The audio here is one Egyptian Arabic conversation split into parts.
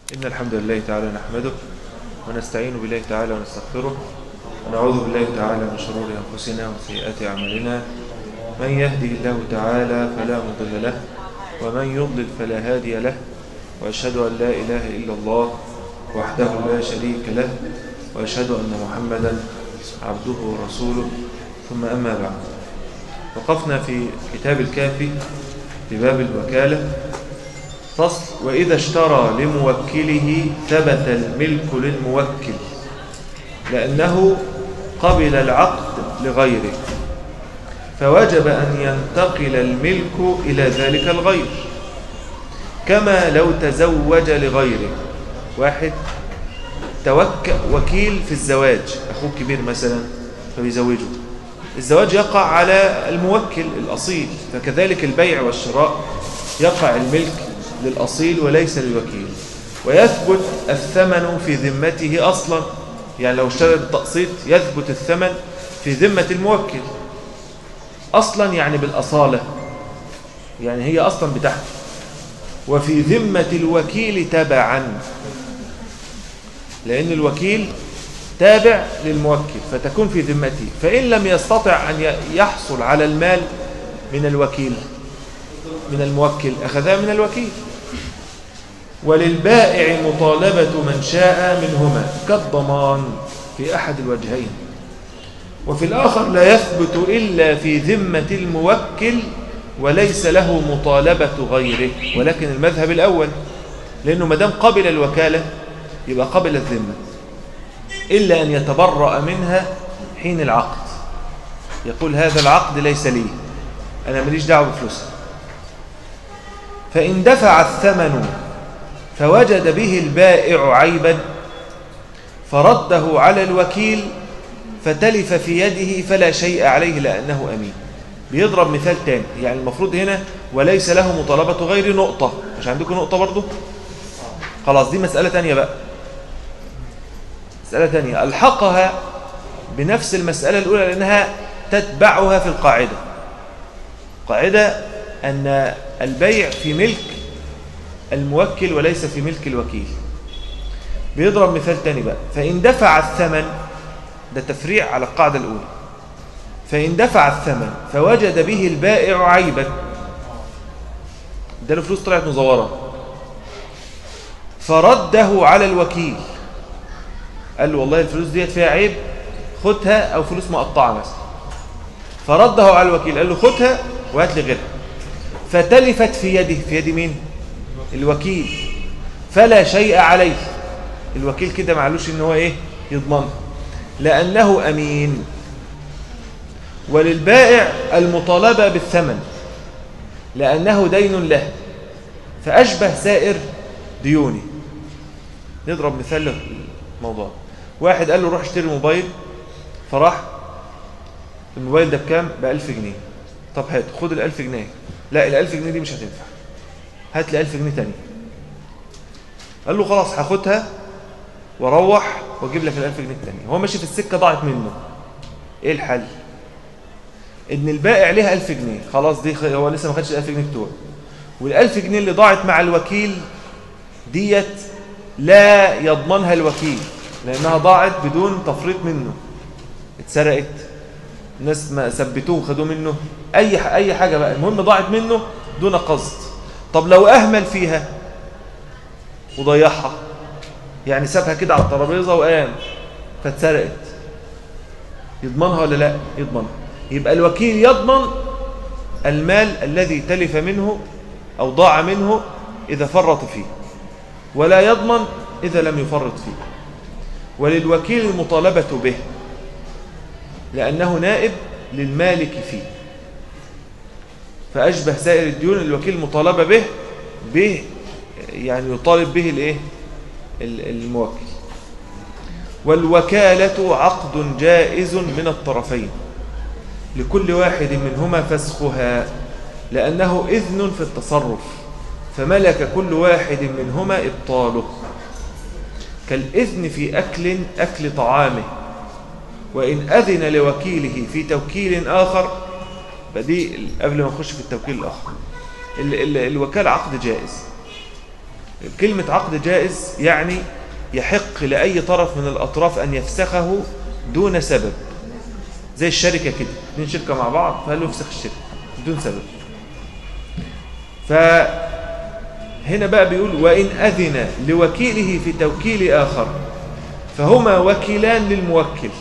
إن الحمد لله تعالى نحمده ونستعين بالله تعالى ونستغفره ونعوذ بالله تعالى من شرور أنفسنا وسيئات أعمالنا من يهدي الله تعالى فلا مضل له ومن يضلل فلا هادي له وأشهد أن لا إله إلا الله وحده لا شريك له وأشهد أن محمدا عبده ورسوله ثم أما بعد وقفنا في كتاب الكافي في باب الوكالة فصل وإذا اشترى لموكله ثبت الملك للموكل لأنه قبل العقد لغيره فوجب أن ينتقل الملك إلى ذلك الغير كما لو تزوج لغيره واحد توكل وكيل في الزواج أخوه كبير مثلا فبيزوجه الزواج يقع على الموكل الأصيل فكذلك البيع والشراء يقع الملك للأصيل وليس للوكيل ويثبت الثمن في ذمته أصلا يعني لو اشترى بالتقسيط يثبت الثمن في ذمة الموكل أصلا يعني بالأصالة يعني هي أصلا بتاعته وفي ذمة الوكيل تبعا لأن الوكيل تابع للموكل فتكون في ذمته فإن لم يستطع أن يحصل على المال من الوكيل من الموكل أخذها من الوكيل وللبائع مطالبة من شاء منهما كالضمان في أحد الوجهين وفي الآخر لا يثبت إلا في ذمة الموكل وليس له مطالبة غيره ولكن المذهب الأول لأنه مدام قبل الوكالة يبقى قبل الذمة إلا أن يتبرأ منها حين العقد يقول هذا العقد ليس لي أنا ماليش دعوة بفلوسها فإن دفع الثمن فوجد به البائع عيبا فرده على الوكيل فتلف في يده فلا شيء عليه لأنه أمين بيضرب مثال تاني يعني المفروض هنا وليس له مطالبة غير نقطة مش عندكم نقطة برضو خلاص دي مسألة تانية بقى مسألة تانية ألحقها بنفس المسألة الأولى لأنها تتبعها في القاعدة قاعدة أن البيع في ملك الموكل وليس في ملك الوكيل بيضرب مثال تاني بقى فإن دفع الثمن ده تفريع على القاعدة الأولى فإن دفع الثمن فوجد به البائع عيبا ده له فلوس طلعت مزورة فرده على الوكيل قال له والله الفلوس ديت فيها عيب خدها أو فلوس مقطعة مثلا فرده على الوكيل قال له خدها وهات لي غيرها فتلفت في يده في يد مين الوكيل فلا شيء عليه الوكيل كده معلوش ان هو ايه يضمنها لأنه أمين وللبائع المطالبة بالثمن لأنه دين له فأشبه سائر ديوني نضرب مثال للموضوع واحد قال له روح اشتري موبايل فراح الموبايل ده بكام بألف جنيه طب هات خد الألف جنيه لا الألف جنيه دي مش هتنفع هات لي ألف جنيه تاني قال له خلاص هاخدها واروح واجيب لك الألف جنيه التانية هو ماشي في السكة ضاعت منه ايه الحل ان البائع ليها ألف جنيه خلاص دي هو لسه ما خدش الألف جنيه بتوعه والألف جنيه اللي ضاعت مع الوكيل ديت لا يضمنها الوكيل لأنها ضاعت بدون تفريط منه اتسرقت الناس ما ثبتوه خدوه منه أي أي حاجة بقى المهم ضاعت منه دون قصد طب لو أهمل فيها وضيعها يعني سابها كده على الترابيزه وقام فاتسرقت يضمنها ولا لا يضمنها يبقى الوكيل يضمن المال الذي تلف منه أو ضاع منه إذا فرط فيه ولا يضمن إذا لم يفرط فيه وللوكيل المطالبة به لأنه نائب للمالك فيه فأشبه سائر الديون الوكيل المطالبة به به يعني يطالب به الايه الموكل والوكالة عقد جائز من الطرفين لكل واحد منهما فسخها لأنه إذن في التصرف فملك كل واحد منهما إبطاله كالإذن في أكل أكل طعامه وإن أذن لوكيله في توكيل آخر فدي قبل ما نخش في التوكيل الآخر ال ال الوكالة عقد جائز كلمة عقد جائز يعني يحق لأي طرف من الأطراف أن يفسخه دون سبب زي الشركة كده اثنين شركة مع بعض فقال له افسخ الشركة بدون سبب فهنا بقى بيقول وإن أذن لوكيله في توكيل آخر فهما وكيلان للموكل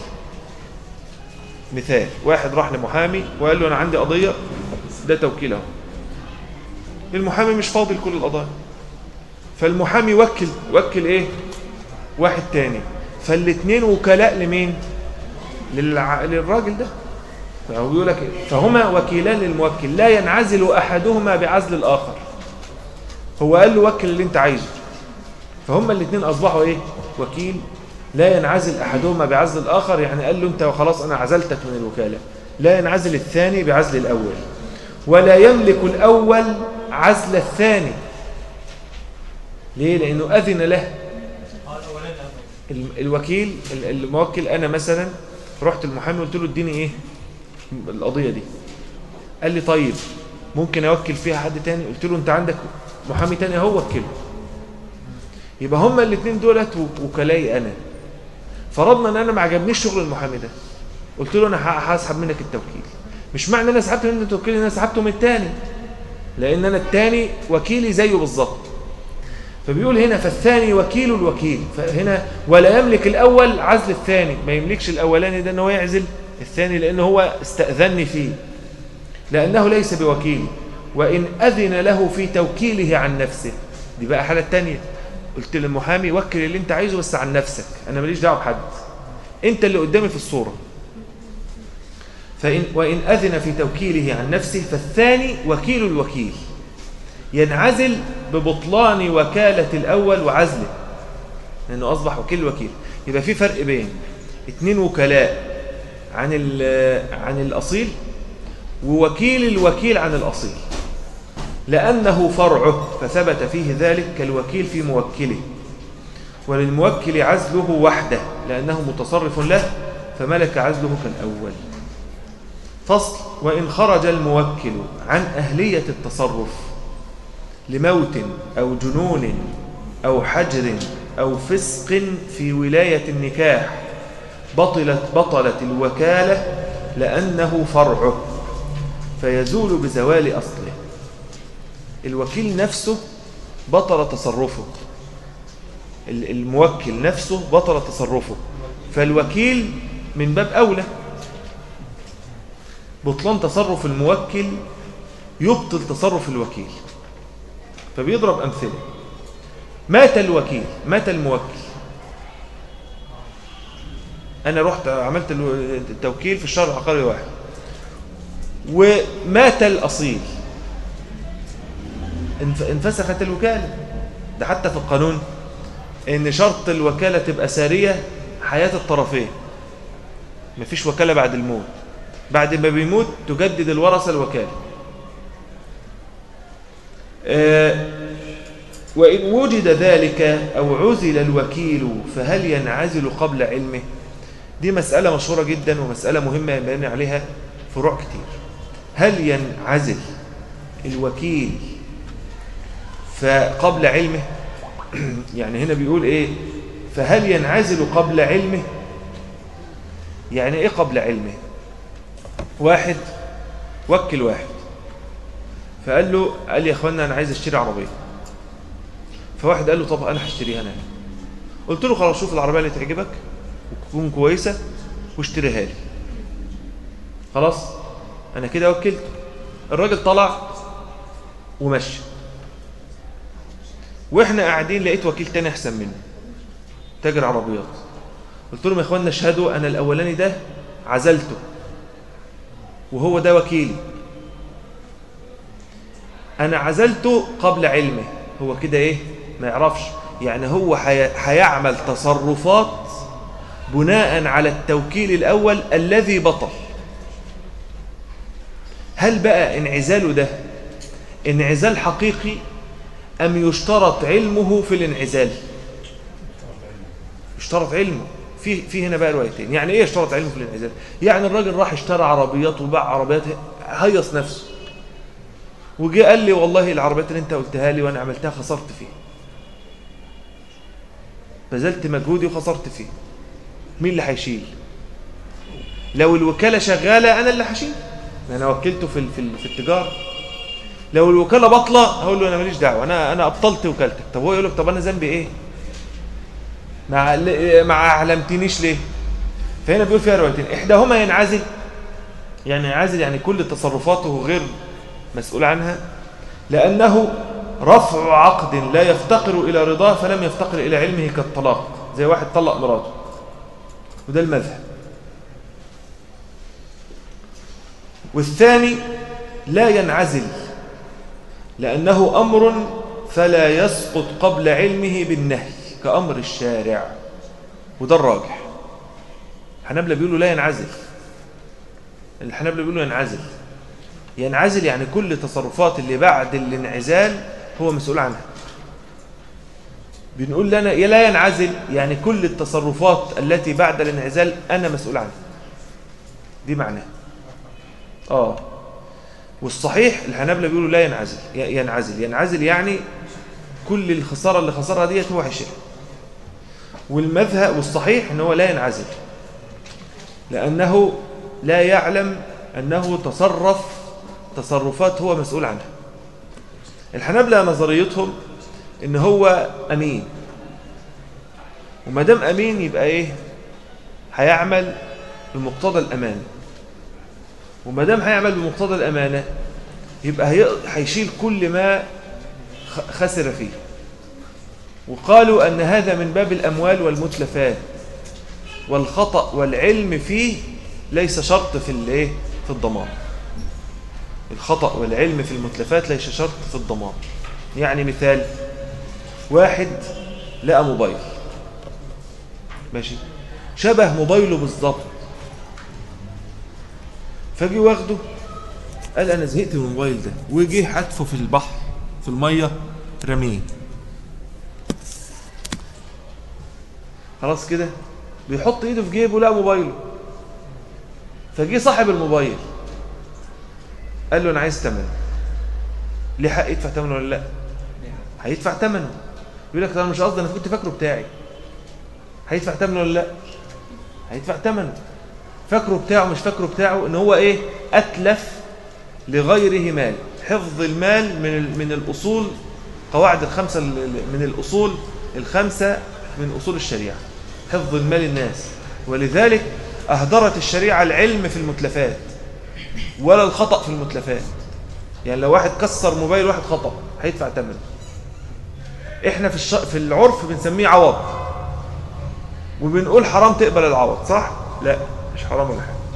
مثال واحد راح لمحامي وقال له أنا عندي قضية ده توكيله المحامي مش فاضي لكل القضايا فالمحامي وكل وكل ايه واحد تاني فالاثنين وكلاء لمين للع... للراجل ده فهو بيقول لك فهما وكيلان للموكل لا ينعزل احدهما بعزل الاخر هو قال له وكل اللي انت عايزه فهما الاثنين اصبحوا ايه وكيل لا ينعزل احدهما بعزل الاخر يعني قال له انت خلاص انا عزلتك من الوكاله لا ينعزل الثاني بعزل الاول ولا يملك الاول عزل الثاني ليه لانه اذن له الوكيل الموكل انا مثلا رحت المحامي قلت له اديني ايه القضيه دي قال لي طيب ممكن اوكل فيها حد تاني قلت له انت عندك محامي تاني اهو وكله يبقى هما الاثنين دولت وكلاي انا فرضنا ان انا ما عجبنيش شغل المحامي ده قلت له انا هسحب منك التوكيل مش معنى ان انا سحبت منك التوكيل ان انا سحبته من الثاني لان انا الثاني وكيلي زيه بالظبط فبيقول هنا فالثاني وكيل الوكيل فهنا ولا يملك الأول عزل الثاني ما يملكش الأولاني ده أنه يعزل الثاني لأنه هو استأذني فيه لأنه ليس بوكيل وإن أذن له في توكيله عن نفسه دي بقى حالة تانية قلت للمحامي وكل اللي انت عايزه بس عن نفسك أنا ماليش دعوه بحد انت اللي قدامي في الصورة فإن وإن أذن في توكيله عن نفسه فالثاني وكيل الوكيل ينعزل ببطلان وكالة الأول وعزله لأنه أصبح وكيل وكيل يبقى في فرق بين اثنين وكلاء عن عن الأصيل ووكيل الوكيل عن الأصيل لأنه فرعه فثبت فيه ذلك كالوكيل في موكله وللموكل عزله وحده لأنه متصرف له فملك عزله كالأول فصل وإن خرج الموكل عن أهلية التصرف لموت أو جنون أو حجر أو فسق في ولاية النكاح بطلت بطلت الوكالة لأنه فرعه فيزول بزوال أصله الوكيل نفسه بطل تصرفه الموكل نفسه بطل تصرفه فالوكيل من باب أولى بطلان تصرف الموكل يبطل تصرف الوكيل فبيضرب أمثلة مات الوكيل مات الموكل أنا رحت عملت التوكيل في الشهر العقاري واحد ومات الأصيل انفسخت الوكالة ده حتى في القانون ان شرط الوكالة تبقى سارية حياة الطرفين مفيش وكالة بعد الموت بعد ما بيموت تجدد الورثة الوكالة آه، وإن وجد ذلك أو عزل الوكيل فهل ينعزل قبل علمه دي مسألة مشهورة جدا ومسألة مهمة ينبني عليها فروع كتير هل ينعزل الوكيل فقبل علمه يعني هنا بيقول ايه فهل ينعزل قبل علمه يعني ايه قبل علمه واحد وكل واحد فقال له قال لي يا اخوانا انا عايز اشتري عربيه فواحد قال له طب انا هشتريها انا قلت له خلاص شوف العربيه اللي تعجبك وتكون كويسه واشتريها لي خلاص انا كده وكلت الراجل طلع ومشي واحنا قاعدين لقيت وكيل تاني احسن منه تاجر عربيات قلت لهم يا اخوانا اشهدوا انا الاولاني ده عزلته وهو ده وكيلي أنا عزلته قبل علمه هو كده إيه ما يعرفش يعني هو هيعمل تصرفات بناء على التوكيل الأول الذي بطل هل بقى انعزاله ده انعزال حقيقي أم يشترط علمه في الانعزال يشترط علمه في في هنا بقى روايتين يعني ايه يشترط علمه في الانعزال يعني الراجل راح اشترى عربيات وباع عربيات هيص نفسه وجي قال لي والله العربيات اللي انت قلتها لي وانا عملتها خسرت فيها بذلت مجهودي وخسرت فيه مين اللي هيشيل لو الوكالة شغالة أنا اللي هشيل أنا وكلته في في في التجارة لو الوكالة بطلة هقول له أنا ماليش دعوة أنا أنا أبطلت وكالتك طب هو يقول لك طب أنا ذنبي إيه مع ما علمتنيش ليه فهنا بيقول فيها روايتين إحداهما ينعزل يعني ينعزل يعني كل تصرفاته غير مسؤول عنها لأنه رفع عقد لا يفتقر إلى رضاه فلم يفتقر إلى علمه كالطلاق زي واحد طلق مراته وده المذهب والثاني لا ينعزل لأنه أمر فلا يسقط قبل علمه بالنهي كأمر الشارع وده الراجح الحنابلة بيقولوا لا ينعزل الحنابلة بيقولوا ينعزل ينعزل يعني كل تصرفات اللي بعد الانعزال هو مسؤول عنها بنقول لنا لا ينعزل يعني كل التصرفات التي بعد الانعزال أنا مسؤول عنها دي معناه آه والصحيح الحنابلة بيقولوا لا ينعزل ينعزل ينعزل يعني كل الخسارة اللي خسرها ديت هو هيشيلها والمذهب والصحيح ان هو لا ينعزل لأنه لا يعلم أنه تصرف تصرفات هو مسؤول عنها الحنابلة نظريتهم ان هو أمين وما دام أمين يبقى إيه هيعمل بمقتضى الأمان وما دام هيعمل بمقتضى الأمانة يبقى هيشيل كل ما خسر فيه وقالوا أن هذا من باب الأموال والمتلفات والخطأ والعلم فيه ليس شرط في الايه في الضمان الخطأ والعلم في المتلفات ليس شرط في الضمان يعني مثال واحد لقى موبايل ماشي شبه موبايله بالظبط فجي واخده قال انا زهقت من الموبايل ده وجه حتفه في البحر في الميه رميه خلاص كده بيحط ايده في جيبه لقى موبايله فجه صاحب الموبايل قال له انا عايز ثمنه ليه حق يدفع ثمنه ولا لا هيدفع ثمنه يقول لك انا مش قصدي انا كنت فاكره بتاعي هيدفع ثمنه ولا لا هيدفع ثمنه فاكره بتاعه مش فاكره بتاعه ان هو ايه اتلف لغيره مال حفظ المال من من الاصول قواعد الخمسه من الاصول الخمسه من اصول الشريعه حفظ المال الناس ولذلك اهدرت الشريعه العلم في المتلفات ولا الخطا في المتلفات يعني لو واحد كسر موبايل واحد خطا هيدفع ثمنه احنا في الش... في العرف بنسميه عوض وبنقول حرام تقبل العوض صح لا مش حرام ولا حاجه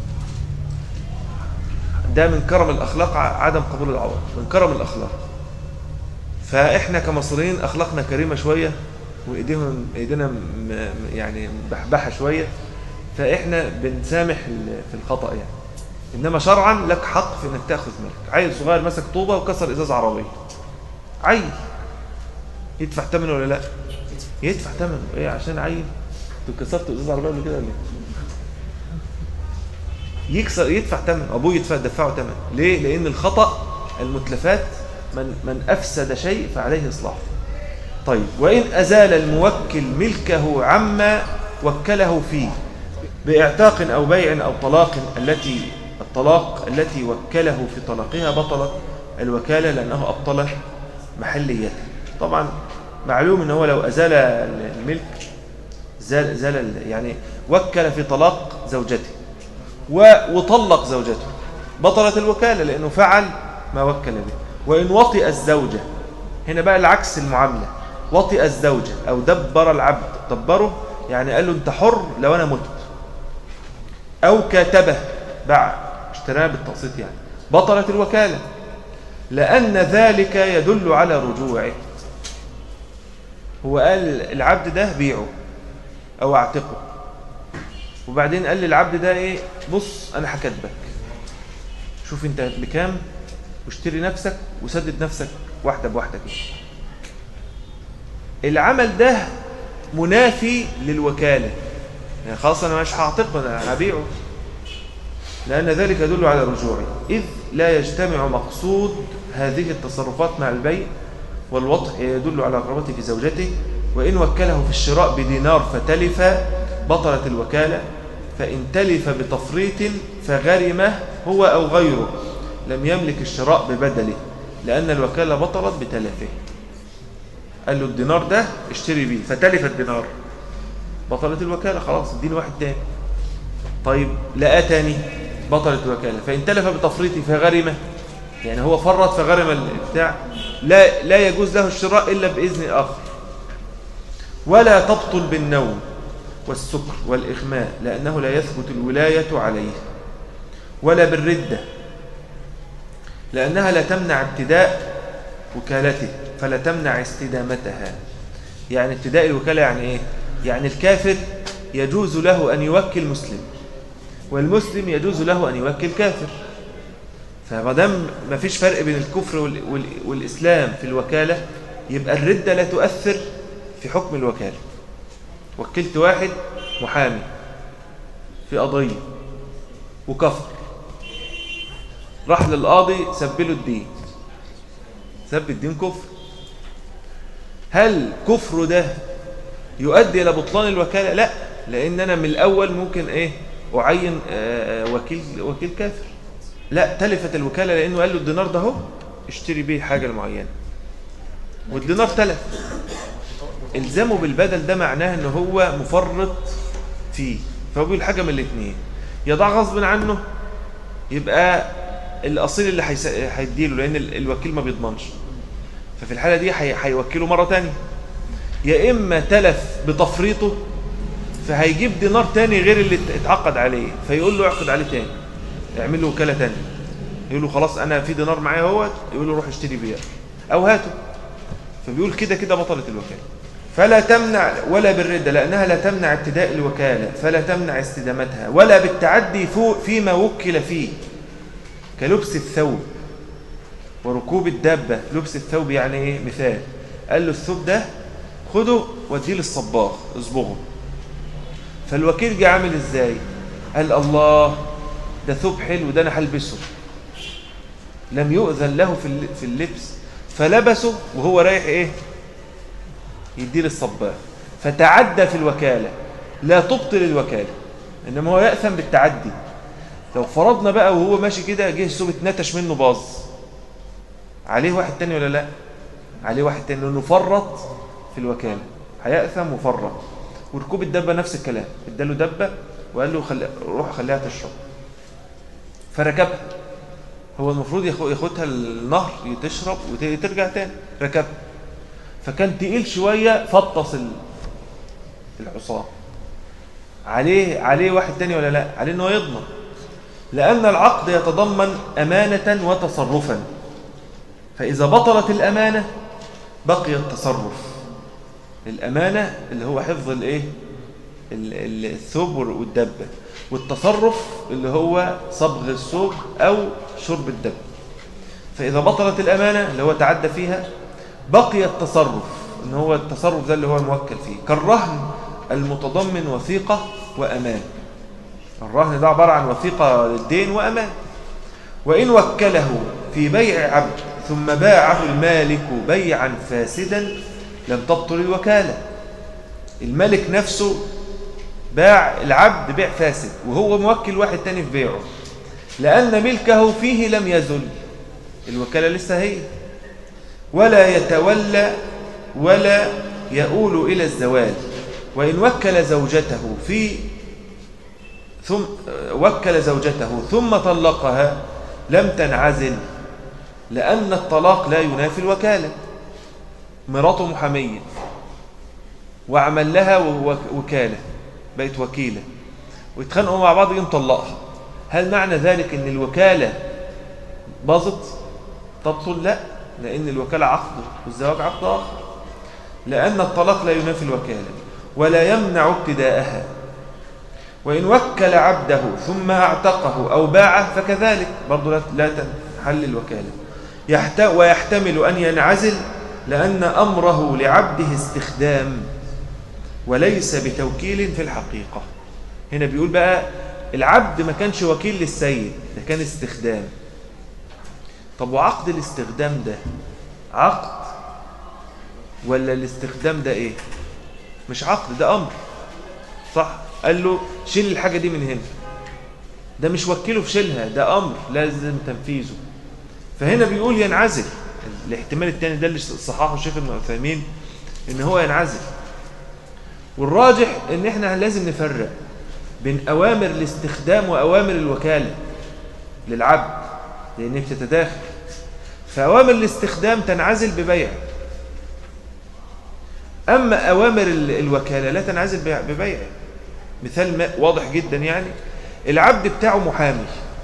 ده من كرم الاخلاق عدم قبول العوض من كرم الاخلاق فاحنا كمصريين اخلاقنا كريمه شويه وايديهم ايدينا يعني بحبحه شويه فاحنا بنسامح في الخطا يعني انما شرعا لك حق في انك تاخذ مالك عيل صغير مسك طوبه وكسر ازاز عربيه عيل يدفع ثمنه ولا لا يدفع ثمنه ايه عشان عيل انت كسرت ازاز عربيه قبل كده ولا يكسر يدفع ثمن ابوه يدفع دفعه ثمن ليه لان الخطا المتلفات من من افسد شيء فعليه اصلاحه طيب وان ازال الموكل ملكه عما وكله فيه باعتاق او بيع او طلاق التي الطلاق التي وكله في طلاقها بطلت الوكاله لانه ابطل محليته طبعا معلوم ان هو لو ازال الملك زال زال يعني وكل في طلاق زوجته وطلق زوجته بطلت الوكالة لأنه فعل ما وكل به وإن وطئ الزوجة هنا بقى العكس المعاملة وطئ الزوجة أو دبر العبد دبره يعني قال له أنت حر لو أنا مت أو كاتبه باع اشتراه بالتقسيط يعني بطلت الوكالة لأن ذلك يدل على رجوعه هو قال العبد ده بيعه أو اعتقه وبعدين قال للعبد ده ايه بص انا هكاتبك شوف انت بكام واشتري نفسك وسدد نفسك واحده بواحده كده العمل ده منافي للوكاله يعني خلاص انا مش هعتقه انا هبيعه لان ذلك يدل على رجوعي اذ لا يجتمع مقصود هذه التصرفات مع البيع والوطء يدل على رغبته في زوجته وإن وكله في الشراء بدينار فتلف بطلت الوكالة فإن تلف بتفريط فغرمه هو أو غيره لم يملك الشراء ببدله لأن الوكالة بطلت بتلفه قال له الدينار ده اشتري بيه فتلف الدينار بطلت الوكالة خلاص اديني واحد تاني طيب لقى تاني بطلت الوكالة فإن تلف بتفريطه فغرمه يعني هو فرط فغرم البتاع لا, لا يجوز له الشراء إلا بإذن آخر ولا تبطل بالنوم والسكر والإغماء لأنه لا يثبت الولاية عليه ولا بالردة لأنها لا تمنع ابتداء وكالته فلا تمنع استدامتها يعني ابتداء الوكالة يعني إيه؟ يعني الكافر يجوز له أن يوكل مسلم والمسلم يجوز له أن يوكل كافر فمادام ما فيش فرق بين الكفر والإسلام في الوكالة يبقى الردة لا تؤثر في حكم الوكالة وكلت واحد محامي في قضية وكفر راح للقاضي سبله الدين سب الدين كفر هل كفره ده يؤدي إلى بطلان الوكالة لا لأن أنا من الأول ممكن إيه أعين وكيل, وكيل كافر لا تلفت الوكالة لأنه قال له الدينار ده هو اشتري بيه حاجة المعينة والدينار تلف الزامه بالبدل ده معناه ان هو مفرط فيه فهو بيقول حاجة من الاثنين يضع غصب عنه يبقى الأصيل اللي هيديله لأن الوكيل ما بيضمنش ففي الحالة دي هيوكله مرة تانية يا إما تلف بتفريطه فهيجيب دينار تاني غير اللي اتعقد عليه فيقول له اعقد عليه تاني اعمل له وكالة تانية يقول له خلاص أنا في دينار معايا اهوت يقول له روح اشتري بيه أو هاته فبيقول كده كده بطلت الوكالة فلا تمنع ولا بالردة لأنها لا تمنع ابتداء الوكالة فلا تمنع استدامتها ولا بالتعدي فيما وكل فيه كلبس الثوب وركوب الدابة لبس الثوب يعني ايه مثال قال له الثوب ده خده وديه للصباغ اصبغه فالوكيل جه عامل ازاي قال الله ده ثوب حلو ده انا هلبسه لم يؤذن له في في اللبس فلبسه وهو رايح ايه يديه للصباغ فتعدى في الوكالة لا تبطل الوكالة انما هو يأثم بالتعدي لو فرضنا بقى وهو ماشي كده جه الثوب اتنتش منه باظ عليه واحد تاني ولا لا عليه واحد تاني لانه فرط في الوكالة هيأثم وفرط وركوب الدبة نفس الكلام اداله دبة وقال له خل... روح خليها تشرب فركبها هو المفروض ياخدها النهر تشرب وترجع تاني ركبها فكان تقيل شوية فطس الحصان عليه عليه واحد تاني ولا لا عليه انه يضمن لأن العقد يتضمن أمانة وتصرفا فإذا بطلت الأمانة بقي التصرف الأمانة اللي هو حفظ الإيه الثوب والدبة والتصرف اللي هو صبغ الثوب أو شرب الدب فإذا بطلت الأمانة اللي هو تعدى فيها بقي التصرف إن هو التصرف ده اللي هو الموكل فيه كالرهن المتضمن وثيقة وأمان الرهن ده عبارة عن وثيقة للدين وأمان وإن وكله في بيع عبد ثم باعه المالك بيعا فاسدا لم تبطل الوكالة الملك نفسه باع العبد بيع فاسد وهو موكل واحد تاني في بيعه لأن ملكه فيه لم يزل الوكالة لسه هي ولا يتولى ولا يؤول إلى الزوال وإن وكل زوجته في ثم وكل زوجته ثم طلقها لم تنعزل لأن الطلاق لا ينافي الوكالة مراته محامية وعمل لها وكالة بقت وكيلة ويتخانقوا مع بعض يوم طلقها هل معنى ذلك ان الوكالة باظت تبطل لا لأن الوكالة عقد والزواج عقد آخر لأن الطلاق لا ينافي الوكالة ولا يمنع ابتداءها وإن وكل عبده ثم اعتقه أو باعه فكذلك برضو لا تنحل الوكالة ويحتمل أن ينعزل لأن أمره لعبده استخدام وليس بتوكيل في الحقيقة هنا بيقول بقى العبد ما كانش وكيل للسيد ده كان استخدام طب وعقد الاستخدام ده عقد ولا الاستخدام ده ايه مش عقد ده أمر صح قال له شيل الحاجة دي من هنا ده مش وكله في شيلها ده أمر لازم تنفيذه فهنا بيقول ينعزل الاحتمال الثاني ده اللي صححه الشيخ ابن عثيمين ان هو ينعزل والراجح ان احنا لازم نفرق بين اوامر الاستخدام واوامر الوكاله للعبد لان بتتداخل فاوامر الاستخدام تنعزل ببيع اما اوامر الوكاله لا تنعزل ببيع مثال واضح جدا يعني العبد بتاعه محامي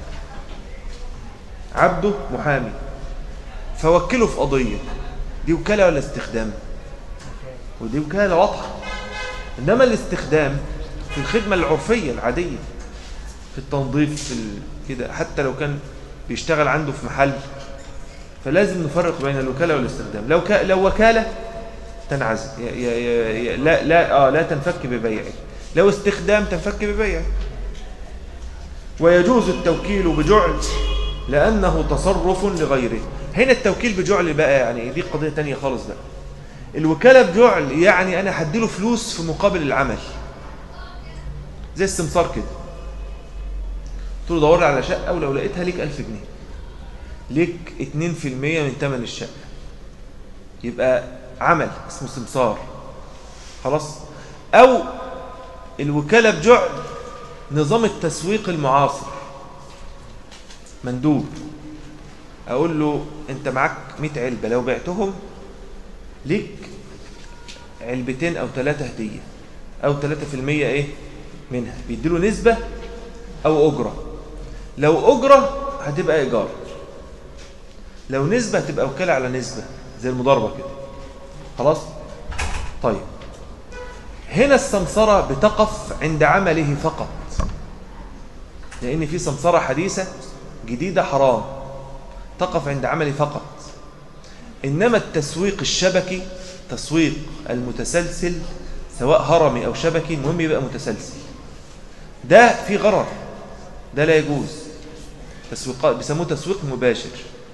عبده محامي فوكله في قضية دي وكالة ولا استخدام ودي وكالة واضحة إنما الاستخدام في الخدمة العرفية العادية في التنظيف في كده حتى لو كان بيشتغل عنده في محل فلازم نفرق بين الوكالة والاستخدام لو, ك... لو وكالة تنعزل ي... ي... ي... لا لا آه لا تنفك ببيعه لو استخدام تنفك ببيعه ويجوز التوكيل بجعل لأنه تصرف لغيره هنا التوكيل بجعل بقى يعني دي قضية تانية خالص بقى الوكالة بجعل يعني أنا هديله فلوس في مقابل العمل زي السمسار كده قلت له دور على شقة ولو لقيتها ليك ألف جنيه ليك 2% من ثمن الشقة يبقى عمل اسمه سمسار خلاص أو الوكالة بجعل نظام التسويق المعاصر مندوب اقول له انت معاك 100 علبه لو بعتهم ليك علبتين او ثلاثه هديه او 3% ايه منها بيديله نسبه او اجره لو اجره هتبقى ايجار لو نسبه هتبقى وكاله على نسبه زي المضاربه كده خلاص طيب هنا السمسره بتقف عند عمله فقط لان في سمسره حديثه جديده حرام تقف عند عملي فقط إنما التسويق الشبكي تسويق المتسلسل سواء هرمي أو شبكي المهم يبقى متسلسل ده في غرر ده لا يجوز تسويق بيسموه تسويق مباشر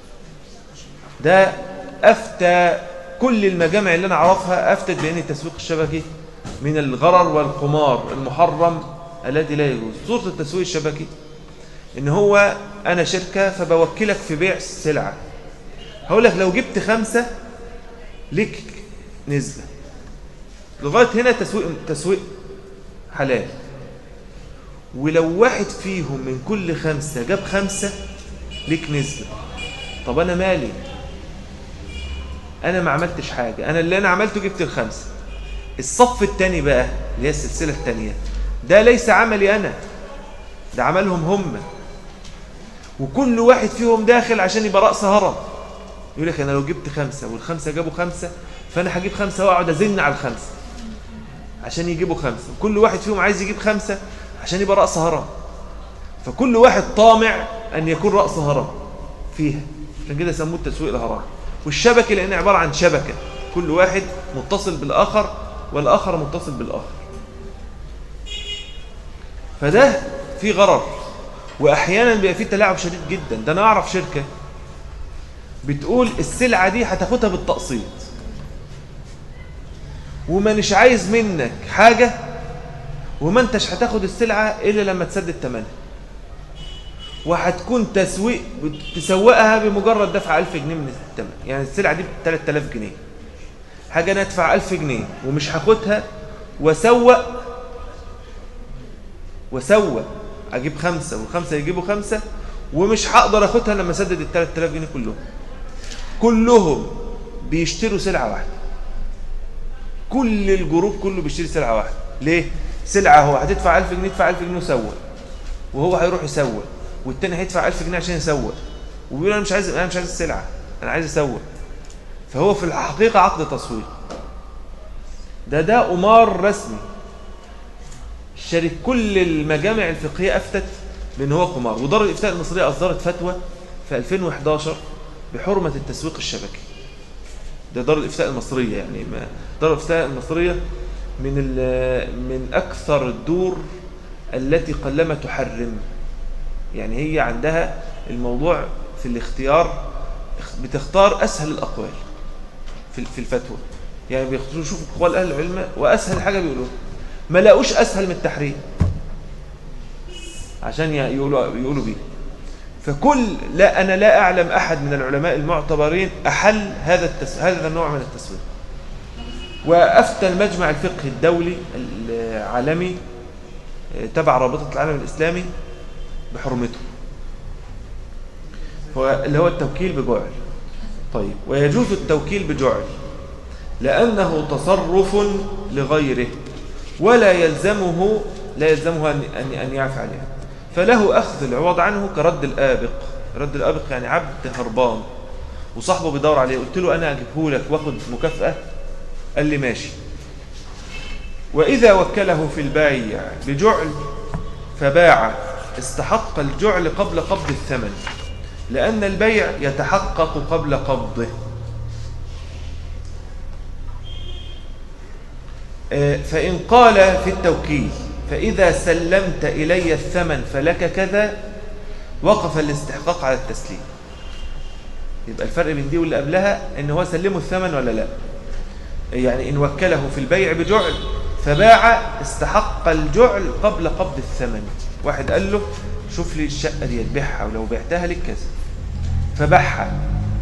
ده أفتى كل المجامع اللي أنا أعرفها أفتت بأن التسويق الشبكي من الغرر والقمار المحرم الذي لا يجوز صورة التسويق الشبكي ان هو انا شركة فبوكلك في بيع السلعة هقول لك لو جبت خمسة لك نسبة لغاية هنا تسويق, تسويق حلال ولو واحد فيهم من كل خمسة جاب خمسة لك نسبة طب أنا مالي أنا ما عملتش حاجة أنا اللي أنا عملته جبت الخمسة الصف الثاني بقى اللي هي السلسلة الثانية ده ليس عملي أنا ده عملهم هم وكل واحد فيهم داخل عشان يبقى رأس هرم يقول لك أنا لو جبت خمسة والخمسة جابوا خمسة فأنا هجيب خمسة وأقعد أزن على الخمسة عشان يجيبوا خمسة وكل واحد فيهم عايز يجيب خمسة عشان يبقى رأس هرم فكل واحد طامع أن يكون رأس هرم فيها عشان كده سموه التسويق الهرم والشبكة لأنها عبارة عن شبكة كل واحد متصل بالآخر والآخر متصل بالآخر فده في غرر واحيانا بيبقى فيه تلاعب شديد جدا ده انا اعرف شركه بتقول السلعه دي هتاخدها بالتقسيط وما مش عايز منك حاجه وما انتش هتاخد السلعه الا لما تسدد ثمنها وهتكون تسويق تسوقها بمجرد دفع 1000 جنيه من الثمن يعني السلعه دي ب 3000 جنيه حاجه انا ادفع 1000 جنيه ومش هاخدها واسوق واسوق اجيب خمسة والخمسة يجيبوا خمسة ومش هقدر اخدها لما اسدد ال 3000 جنيه كلهم كلهم بيشتروا سلعة واحدة كل الجروب كله بيشتري سلعة واحدة ليه سلعة هو هتدفع 1000 جنيه يدفع 1000 جنيه وسوق وهو هيروح يسوق والتاني هيدفع 1000 جنيه عشان يسوق وبيقول انا مش عايز انا مش عايز السلعة انا عايز اسوق فهو في الحقيقة عقد تسويق ده ده قمار رسمي شارك كل المجامع الفقهية أفتت بأن هو قمار ودار الإفتاء المصرية أصدرت فتوى في 2011 بحرمة التسويق الشبكي ده دار الإفتاء المصرية يعني ما دار الإفتاء المصرية من من أكثر الدور التي قلما تحرم يعني هي عندها الموضوع في الاختيار بتختار أسهل الأقوال في الفتوى يعني بيخطروا يشوفوا اقوال اهل العلم واسهل حاجه بيقولوها ما لاقوش اسهل من التحريم عشان يقولوا يقولوا بيه فكل لا انا لا اعلم احد من العلماء المعتبرين احل هذا التس... هذا النوع من التسويه وافتى المجمع الفقهي الدولي العالمي تبع رابطه العالم الاسلامي بحرمته هو اللي هو التوكيل بجعل طيب ويجوز التوكيل بجعل لأنه تصرف لغيره ولا يلزمه لا يلزمه أن, أن, أن يعفى عليها فله أخذ العوض عنه كرد الآبق رد الآبق يعني عبد هربان وصاحبه بيدور عليه قلت له أنا أجيبه لك واخد مكافأة قال لي ماشي وإذا وكله في البيع بجعل فباع استحق الجعل قبل قبض الثمن لأن البيع يتحقق قبل قبضه فإن قال في التوكيل فإذا سلمت إلي الثمن فلك كذا وقف الاستحقاق على التسليم يبقى الفرق بين دي واللي قبلها ان هو سلمه الثمن ولا لا يعني إن وكله في البيع بجعل فباع استحق الجعل قبل قبض الثمن واحد قال له شوف لي الشقة دي تبيعها ولو بعتها لك كذا فباعها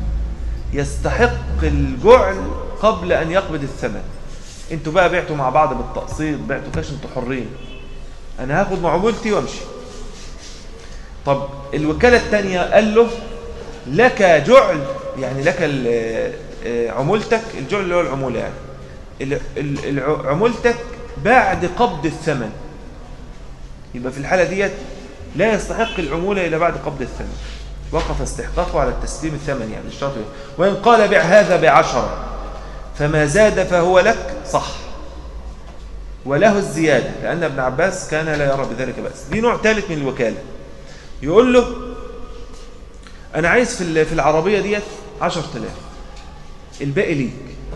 يستحق الجعل قبل أن يقبض الثمن انتوا بقى بعتوا مع بعض بالتقسيط بعتوا كاش انتوا حرين انا هاخد معاملتي وامشي طب الوكالة الثانية قال له لك جعل يعني لك عمولتك الجعل اللي هو العمولة يعني عمولتك بعد قبض الثمن يبقى في الحالة ديت لا يستحق العمولة إلى بعد قبض الثمن وقف استحقاقه على التسليم الثمن يعني الشرط وإن قال بع هذا بعشرة فما زاد فهو لك صح وله الزيادة لأن ابن عباس كان لا يرى بذلك بأس دي نوع ثالث من الوكالة يقول له أنا عايز في في العربية ديت عشر تلاف الباقي ليك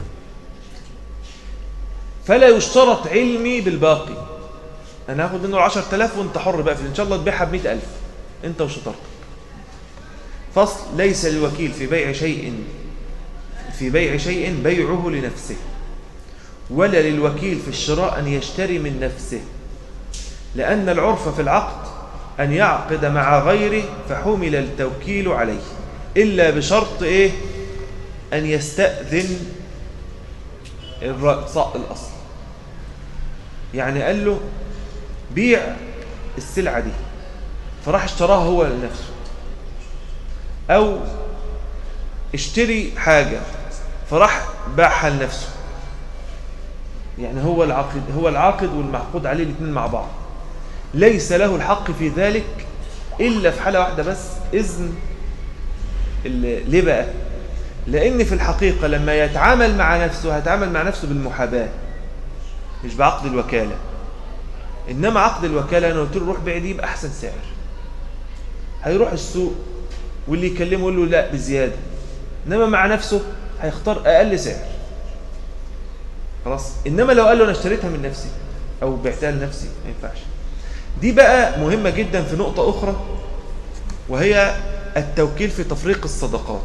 فلا يشترط علمي بالباقي أنا هاخد منه العشر تلاف وانت حر بقى في إن شاء الله تبيعها بمئة ألف انت وشطارتك فصل ليس للوكيل في بيع شيء في بيع شيء بيعه لنفسه ولا للوكيل في الشراء أن يشتري من نفسه لأن العرف في العقد أن يعقد مع غيره فحمل التوكيل عليه إلا بشرط إيه أن يستأذن الأصل يعني قال له بيع السلعة دي فراح اشتراها هو لنفسه أو اشتري حاجة فراح باعها لنفسه يعني هو العقد هو العاقد والمعقود عليه الاثنين مع بعض ليس له الحق في ذلك إلا في حالة واحدة بس إذن ليه بقى لأن في الحقيقة لما يتعامل مع نفسه هيتعامل مع نفسه بالمحاباة مش بعقد الوكالة إنما عقد الوكالة أنا قلت له روح بيع دي بأحسن سعر هيروح السوق واللي يكلمه يقول له لا بزيادة إنما مع نفسه هيختار أقل سعر خلاص إنما لو قال له أنا اشتريتها من نفسي أو بعتها لنفسي ما ينفعش دي بقى مهمة جدا في نقطة أخرى وهي التوكيل في تفريق الصدقات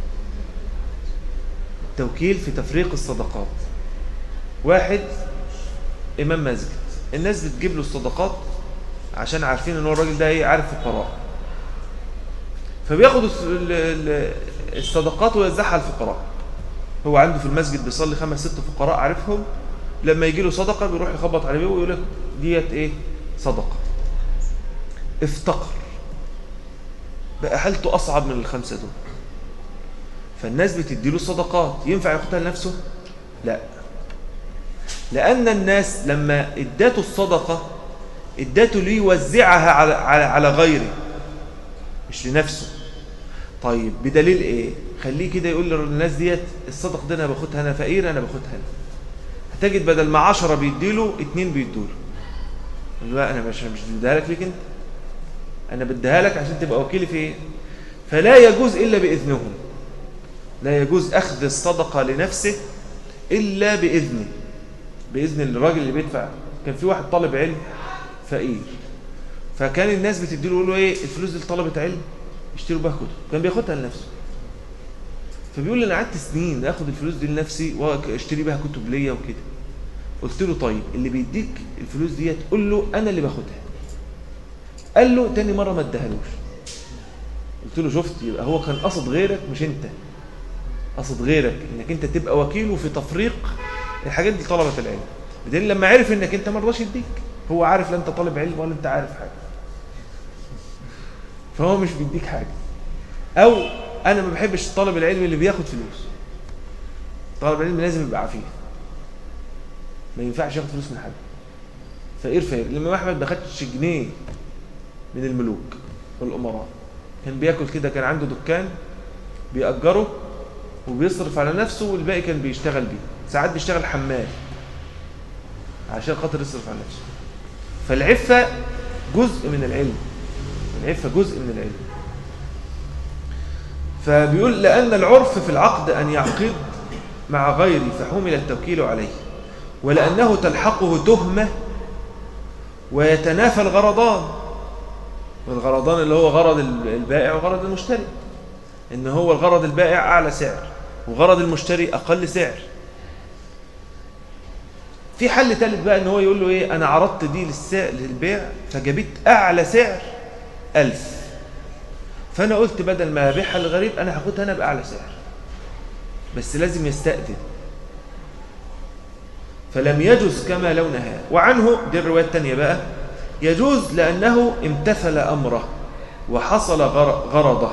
التوكيل في تفريق الصدقات واحد إمام مسجد الناس بتجيب له الصدقات عشان عارفين ان هو الراجل ده ايه عارف الفقراء فبياخد الصدقات ويوزعها على الفقراء هو عنده في المسجد بيصلي خمس ست فقراء عارفهم لما يجي له صدقه بيروح يخبط عليه ويقول لك ديت ايه صدقه افتقر بقى حالته اصعب من الخمسه دول فالناس بتدي له صدقات ينفع ياخدها لنفسه لا لأن الناس لما اداته الصدقة اداته ليوزعها على, على, على غيره مش لنفسه طيب بدليل ايه خليه كده يقول للناس ديت الصدقة دي انا باخدها انا فقير انا باخدها انا هتجد بدل ما عشرة بيديله اتنين بيدوله لا انا مش مش بديها لك ليك انت انا بديها لك عشان تبقى وكيلي في ايه فلا يجوز الا باذنهم لا يجوز اخذ الصدقة لنفسه الا باذنه باذن الراجل اللي بيدفع كان في واحد طالب علم فقير فكان الناس بتدي له ايه الفلوس دي لطلبه علم يشتروا بها كتب كان بياخدها لنفسه فبيقول لي انا قعدت سنين اخد الفلوس دي لنفسي واشتري بيها كتب ليا وكده قلت له طيب اللي بيديك الفلوس ديت قول له انا اللي باخدها قال له تاني مره ما ادهالوش قلت له شفت يبقى هو كان قصد غيرك مش انت قصد غيرك انك انت تبقى وكيله في تفريق الحاجات دي طلبه العلم بدليل لما عرف انك انت ما رضاش يديك هو عارف لا انت طالب علم ولا انت عارف حاجه فهو مش بيديك حاجه او انا ما بحبش الطالب العلم اللي بياخد فلوس طالب العلم لازم يبقى عفيف ما ينفعش ياخد فلوس من حد فقير فقير الامام احمد ما خدش جنيه من الملوك والامراء كان بياكل كده كان عنده دكان بيأجره وبيصرف على نفسه والباقي كان بيشتغل بيه ساعات بيشتغل حمال عشان خاطر يصرف على نفسه فالعفة جزء من العلم العفة جزء من العلم فبيقول لأن العرف في العقد أن يعقد مع غيره فحمل التوكيل عليه ولأنه تلحقه تهمة ويتنافى الغرضان والغرضان اللي هو غرض البائع وغرض المشتري ان هو الغرض البائع اعلى سعر وغرض المشتري اقل سعر في حل ثالث بقى ان هو يقول له ايه انا عرضت دي للبيع فجبت اعلى سعر ألف فانا قلت بدل ما ابيعها للغريب انا هاخدها انا باعلى سعر بس لازم يستأذن فلم يجوز كما لو نهى وعنه دي الروايه الثانيه بقى يجوز لأنه امتثل أمره وحصل غرضه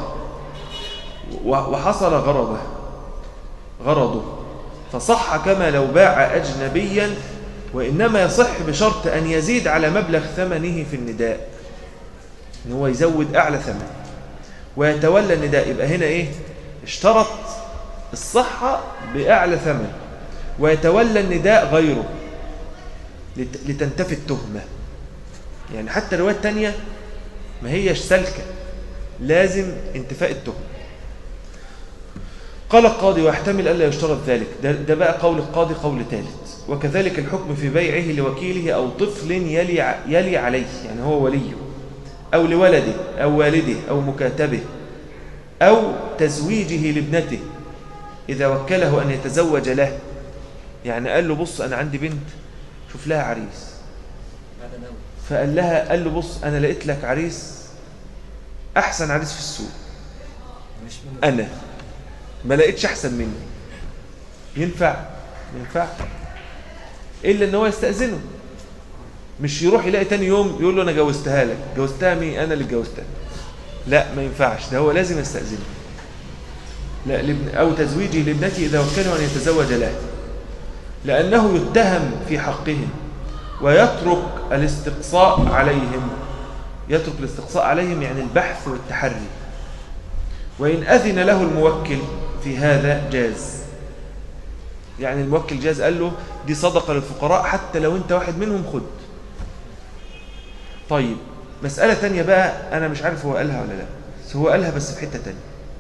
وحصل غرضه غرضه فصح كما لو باع أجنبيا وإنما يصح بشرط أن يزيد على مبلغ ثمنه في النداء إن هو يزود أعلى ثمن ويتولى النداء يبقى هنا إيه اشترط الصحة بأعلى ثمن ويتولى النداء غيره لتنتفي التهمة يعني حتى الرواية التانية ما هيش سلكة لازم انتفاء التهمة قال القاضي واحتمل ألا يشترط ذلك ده, ده بقى قول القاضي قول ثالث وكذلك الحكم في بيعه لوكيله أو طفل يلي, يلي عليه يعني هو وليه أو لولده أو والده أو مكاتبه أو تزويجه لابنته إذا وكله أن يتزوج له يعني قال له بص أنا عندي بنت شوف لها عريس فقال لها قال له بص أنا لقيت لك عريس أحسن عريس في السوق أنا ما لقيتش أحسن مني ينفع ينفع إلا إن هو يستأذنه مش يروح يلاقي تاني يوم يقول له أنا جوزتها لك جوزتها مين أنا اللي جوزتها لا ما ينفعش ده هو لازم يستأذنه لا لابن أو تزويجه لابنته إذا وكله أن يتزوج له لأنه يتهم في حقهم ويترك الاستقصاء عليهم يترك الاستقصاء عليهم يعني البحث والتحري وإن أذن له الموكل في هذا جاز يعني الموكل جاز قال له دي صدقة للفقراء حتى لو انت واحد منهم خد طيب مسألة تانية بقى أنا مش عارف هو قالها ولا لا بس هو قالها بس في حتة تانية